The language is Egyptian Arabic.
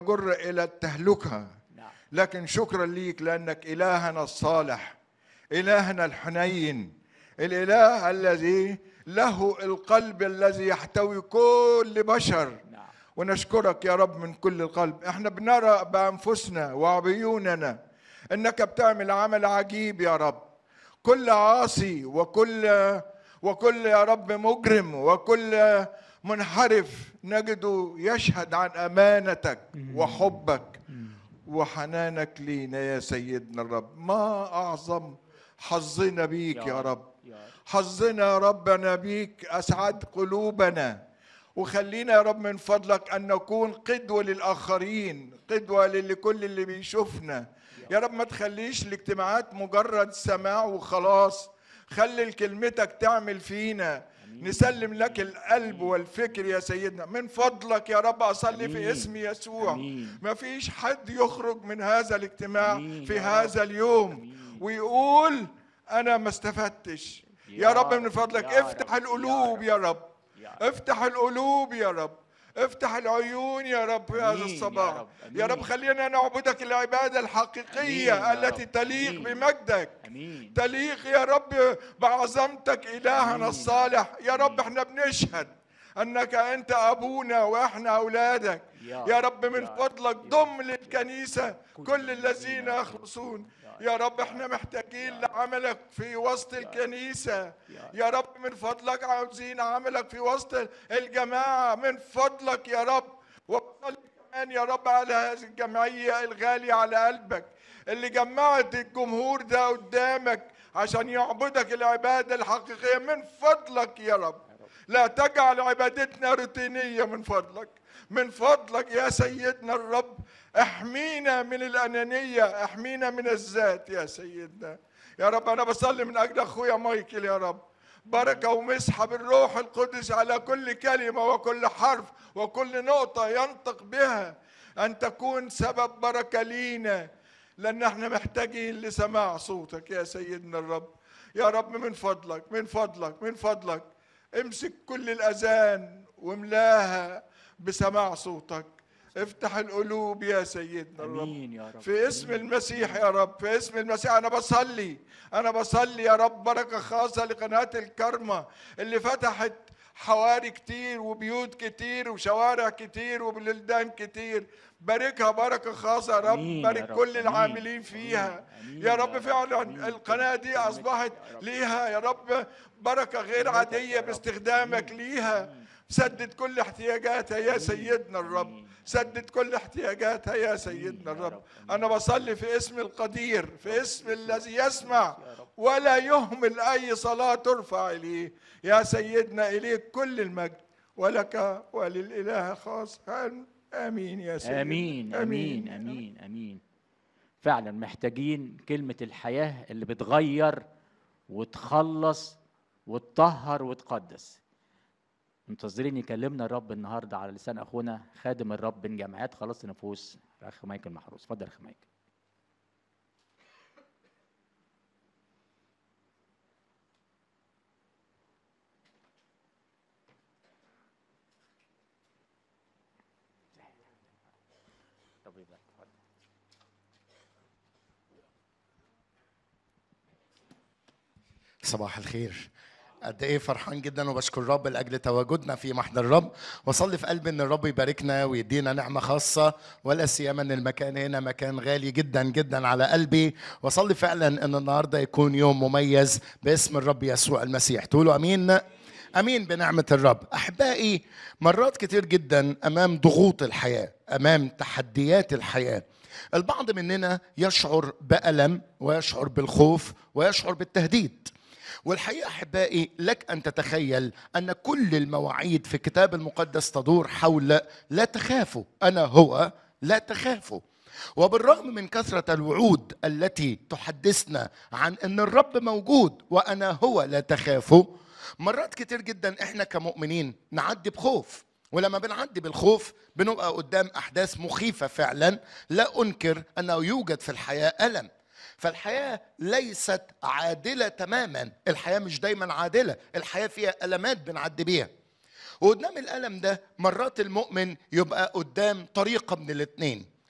جر الى التهلكه نعم لكن شكرا ليك لانك الهنا الصالح الهنا الحنين الاله الذي له القلب الذي يحتوي كل بشر نعم ونشكرك يا رب من كل القلب احنا بنرى بانفسنا وبعيوننا انك بتعمل عمل عجيب يا رب كل عاصي وكل وكل يا رب مجرم وكل منحرف نجده يشهد عن امانتك وحبك وحنانك لينا يا سيدنا الرب ما اعظم حظنا بيك يا يا رب. رب يا رب. حظنا يا ربنا بيك اسعد قلوبنا وخلينا يا رب من فضلك ان نكون قدوه للاخرين قدوه لكل اللي بيشوفنا يا رب ما تخليش الاجتماعات مجرد سماع وخلاص خلي كلمتك تعمل فينا نسلم لك القلب والفكر يا سيدنا من فضلك يا رب اصلي أمين. في اسم يسوع أمين. ما فيش حد يخرج من هذا الاجتماع أمين في يا رب. هذا اليوم أمين. ويقول انا ما استفدتش يا يا رب من رب، فضلك يا افتح رب، القلوب يا يا رب يا رب. افتح القلوب يا رب افتح العيون يا رب في هذا أمين يا الصباح رب، يا رب أمين. خلينا نعبدك العبادة الحقيقية أمين يا التي رب، تليق أمين. بمجدك امين تليق يا رب بعظمتك إلهنا أمين. الصالح يا رب احنا بنشهد أنك أنت أبونا وإحنا أولادك يا يا رب، رب من يا رب، فضلك يا ضم للكنيسة كل كل الذين الذين يخلصون يا يا رب احنا محتاجين لعملك في وسط الكنيسة يا رب من فضلك عاوزين عملك في وسط الجماعة من فضلك يا رب وصلي كمان يا رب على هذه الجمعية الغالية على قلبك اللي جمعت الجمهور ده قدامك عشان يعبدك العبادة الحقيقية من فضلك يا رب لا تجعل عبادتنا روتينية من فضلك من فضلك يا سيدنا الرب احمينا من الأنانية احمينا من الذات يا سيدنا يا رب أنا بصلي من أجل أخويا مايكل يا رب بركة ومسحة بالروح القدس على كل كلمة وكل حرف وكل نقطة ينطق بها أن تكون سبب بركة لينا لأن احنا محتاجين لسماع صوتك يا سيدنا الرب يا رب من فضلك من فضلك من فضلك امسك كل الأذان واملاها بسماع صوتك افتح القلوب يا سيدنا الرب امين يا رب في اسم المسيح يا رب في اسم المسيح انا بصلي انا بصلي يا رب بركه خاصه لقناه الكرمه اللي فتحت حواري كتير وبيوت كتير وشوارع كتير وبلدان كتير باركها بركه خاصه يا رب آمين يا بارك رب. كل آمين. العاملين فيها آمين. آمين يا يا رب رب. فعلا آمين. القناه دي كلمتك اصبحت يا رب. ليها يا رب بركه غير كلمتك عاديه يا رب. باستخدامك آمين. ليها آمين. سدد كل احتياجاتها يا آمين. سيدنا الرب آمين. سدد كل احتياجاتها يا سيدنا يا الرب رب. آمين. انا بصلي في اسم القدير في اسم الذي يسمع يا رب. ولا يهمل اي صلاه ترفع اليه يا سيدنا اليك كل المجد ولك وللاله خاص امين يا سيدنا امين امين امين امين فعلا محتاجين كلمه الحياه اللي بتغير وتخلص وتطهر وتقدس منتظرين يكلمنا الرب النهارده على لسان اخونا خادم الرب من جمعيات خلاص النفوس الاخ مايكل محروس اتفضل يا اخ مايكل طب يبقى اتفضل. صباح الخير قد ايه فرحان جدا وبشكر الرب لاجل تواجدنا في محضر الرب واصلي في قلبي ان الرب يباركنا ويدينا نعمه خاصه ولا سيما ان المكان هنا مكان غالي جدا جدا على قلبي واصلي فعلا ان النهارده يكون يوم مميز باسم الرب يسوع المسيح تقولوا امين امين بنعمه الرب احبائي مرات كتير جدا امام ضغوط الحياه امام تحديات الحياه البعض مننا يشعر بالم ويشعر بالخوف ويشعر بالتهديد والحقيقه احبائي لك ان تتخيل ان كل المواعيد في الكتاب المقدس تدور حول لا تخافوا انا هو لا تخافوا وبالرغم من كثره الوعود التي تحدثنا عن ان الرب موجود وانا هو لا تخافوا مرات كتير جدا احنا كمؤمنين نعدي بخوف ولما بنعدي بالخوف بنبقى قدام احداث مخيفه فعلا لا انكر انه يوجد في الحياه الم فالحياه ليست عادله تماما الحياه مش دايما عادله الحياه فيها المات بنعدي بيها وقدام الالم ده مرات المؤمن يبقى قدام طريقه من الاتنين